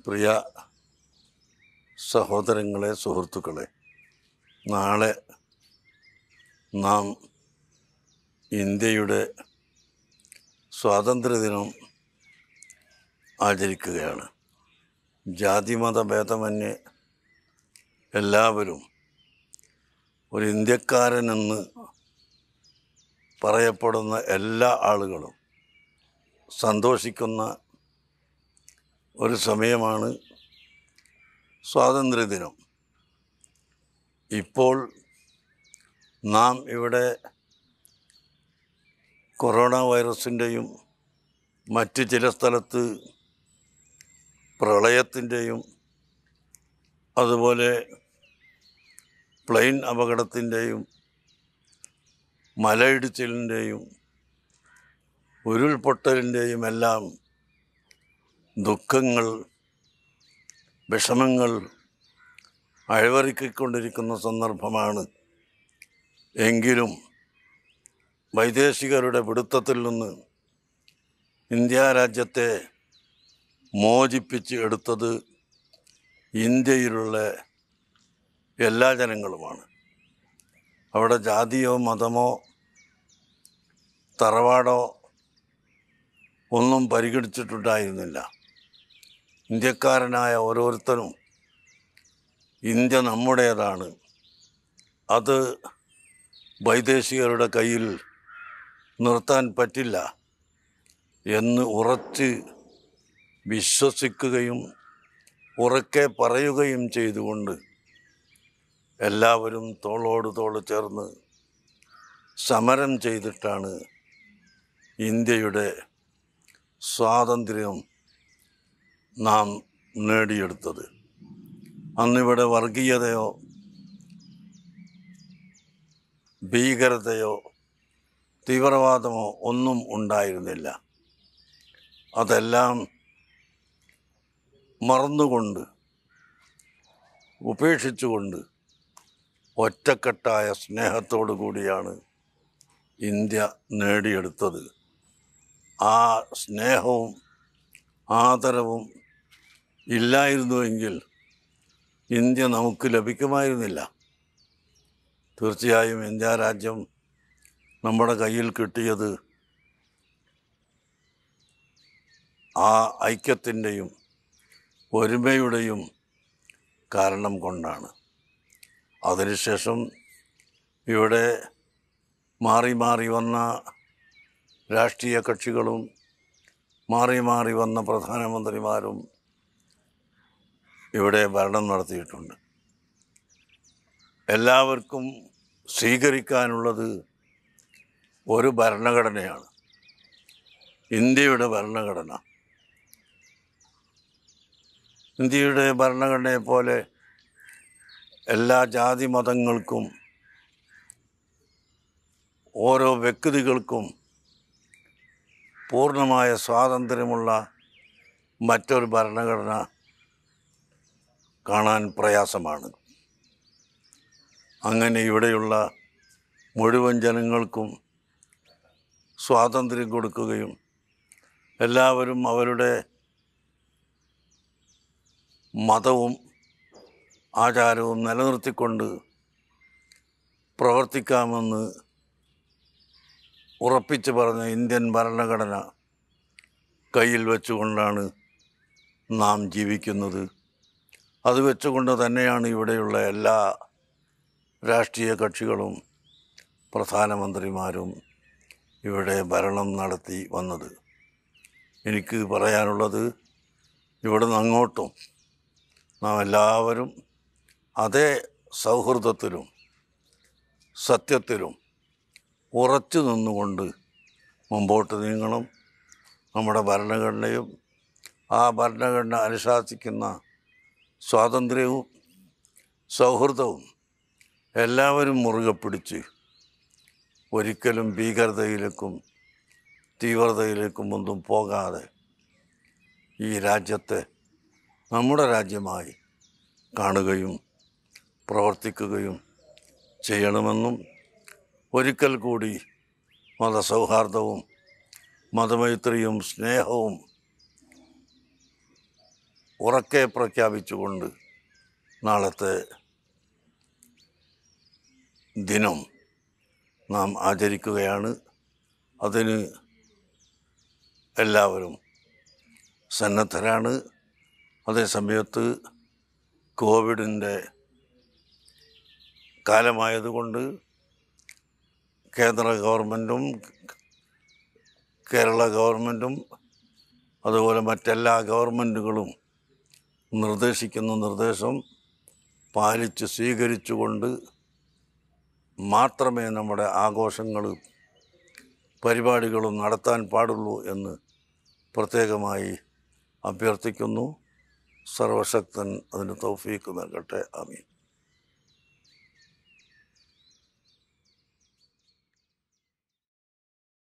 പ്രിയ സഹോദരങ്ങളെ സുഹൃത്തുക്കളെ നാളെ നാം ഇന്ത്യയുടെ സ്വാതന്ത്ര്യദിനം ആചരിക്കുകയാണ് ജാതിമത ഭേദമന്യേ എല്ലാവരും ഒരു ഇന്ത്യക്കാരനെന്ന് പറയപ്പെടുന്ന എല്ലാ ആളുകളും സന്തോഷിക്കുന്ന ഒരു സമയമാണ് സ്വാതന്ത്ര്യദിനം ഇപ്പോൾ നാം ഇവിടെ കൊറോണ വൈറസിൻ്റെയും മറ്റ് ചില സ്ഥലത്ത് പ്രളയത്തിൻ്റെയും അതുപോലെ പ്ലെയിൻ അപകടത്തിൻ്റെയും മലയിടിച്ചിലിൻ്റെയും ഉരുൾപൊട്ടലിൻ്റെയും എല്ലാം ദുഃഖങ്ങൾ വിഷമങ്ങൾ അഴിവറിക്കൊണ്ടിരിക്കുന്ന സന്ദർഭമാണ് എങ്കിലും വൈദേശികരുടെ പിടുത്തത്തിൽ നിന്ന് ഇന്ത്യ രാജ്യത്തെ മോചിപ്പിച്ച് എടുത്തത് ഇന്ത്യയിലുള്ള എല്ലാ ജനങ്ങളുമാണ് അവിടെ ജാതിയോ മതമോ തറവാടോ ഒന്നും പരിഗണിച്ചിട്ടുണ്ടായിരുന്നില്ല ഇന്ത്യക്കാരനായ ഓരോരുത്തരും ഇന്ത്യ നമ്മുടേതാണ് അത് വൈദേശികരുടെ കയ്യിൽ നിർത്താൻ പറ്റില്ല എന്ന് ഉറച്ച് വിശ്വസിക്കുകയും ഉറക്കെ പറയുകയും ചെയ്തുകൊണ്ട് എല്ലാവരും തോളോട് തോൾ ചേർന്ന് സമരം ചെയ്തിട്ടാണ് ഇന്ത്യയുടെ സ്വാതന്ത്ര്യം നാം നേടിയെടുത്തത് അന്നിവിടെ വർഗീയതയോ ഭീകരതയോ തീവ്രവാദമോ ഒന്നും ഉണ്ടായിരുന്നില്ല അതെല്ലാം മറന്നുകൊണ്ട് ഉപേക്ഷിച്ചുകൊണ്ട് ഒറ്റക്കെട്ടായ സ്നേഹത്തോടു കൂടിയാണ് ഇന്ത്യ നേടിയെടുത്തത് ആ സ്നേഹവും ആദരവും ഇല്ലായിരുന്നുവെങ്കിൽ ഇന്ത്യ നമുക്ക് ലഭിക്കുമായിരുന്നില്ല തീർച്ചയായും ഇന്ത്യ രാജ്യം നമ്മുടെ കയ്യിൽ കിട്ടിയത് ആ ഐക്യത്തിൻ്റെയും ഒരുമയുടെയും കാരണം കൊണ്ടാണ് അതിനുശേഷം ഇവിടെ മാറി മാറി വന്ന രാഷ്ട്രീയ കക്ഷികളും മാറി മാറി വന്ന പ്രധാനമന്ത്രിമാരും ഇവിടെ ഭരണം നടത്തിയിട്ടുണ്ട് എല്ലാവർക്കും സ്വീകരിക്കാനുള്ളത് ഒരു ഭരണഘടനയാണ് ഇന്ത്യയുടെ ഭരണഘടന ഇന്ത്യയുടെ ഭരണഘടനയെ പോലെ എല്ലാ ജാതി മതങ്ങൾക്കും ഓരോ വ്യക്തികൾക്കും പൂർണ്ണമായ സ്വാതന്ത്ര്യമുള്ള മറ്റൊരു ഭരണഘടന കാണാൻ പ്രയാസമാണ് അങ്ങനെ ഇവിടെയുള്ള മുഴുവൻ ജനങ്ങൾക്കും സ്വാതന്ത്ര്യം കൊടുക്കുകയും എല്ലാവരും അവരുടെ മതവും ആചാരവും നിലനിർത്തിക്കൊണ്ട് പ്രവർത്തിക്കാമെന്ന് ഉറപ്പിച്ചു പറഞ്ഞ ഇന്ത്യൻ ഭരണഘടന കയ്യിൽ വെച്ചുകൊണ്ടാണ് നാം ജീവിക്കുന്നത് അത് വെച്ചുകൊണ്ട് തന്നെയാണ് ഇവിടെയുള്ള എല്ലാ രാഷ്ട്രീയ കക്ഷികളും പ്രധാനമന്ത്രിമാരും ഇവിടെ ഭരണം നടത്തി വന്നത് എനിക്ക് പറയാനുള്ളത് ഇവിടെ നിന്ന് അങ്ങോട്ടും നാം എല്ലാവരും അതേ സൗഹൃദത്തിലും സത്യത്തിലും ഉറച്ചു നിന്നുകൊണ്ട് മുമ്പോട്ട് നീങ്ങണം നമ്മുടെ ഭരണഘടനയും ആ ഭരണഘടന അനുശാസിക്കുന്ന സ്വാതന്ത്ര്യവും സൗഹൃദവും എല്ലാവരും മുറുകെ പിടിച്ച് ഒരിക്കലും ഭീകരതയിലേക്കും തീവ്രതയിലേക്കും ഒന്നും പോകാതെ ഈ രാജ്യത്തെ നമ്മുടെ രാജ്യമായി കാണുകയും പ്രവർത്തിക്കുകയും ചെയ്യണമെന്നും ഒരിക്കൽ കൂടി മതസൗഹാർദ്ദവും മതമൈത്രിയും സ്നേഹവും ഉറക്കെ പ്രഖ്യാപിച്ചുകൊണ്ട് നാളത്തെ ദിനം നാം ആചരിക്കുകയാണ് അതിന് എല്ലാവരും സന്നദ്ധരാണ് അതേസമയത്ത് കോവിഡിൻ്റെ കാലമായതുകൊണ്ട് കേന്ദ്ര ഗവൺമെൻറ്റും കേരള ഗവൺമെൻറ്റും അതുപോലെ മറ്റെല്ലാ ഗവൺമെൻറ്റുകളും നിർദ്ദേശിക്കുന്ന നിർദ്ദേശം പാലിച്ച് സ്വീകരിച്ചുകൊണ്ട് മാത്രമേ നമ്മുടെ ആഘോഷങ്ങളും പരിപാടികളും നടത്താൻ പാടുള്ളൂ എന്ന് പ്രത്യേകമായി അഭ്യർത്ഥിക്കുന്നു സർവശക്തൻ അതിന് തൗഫീക്ക് നൽകട്ടെ ആമീൻ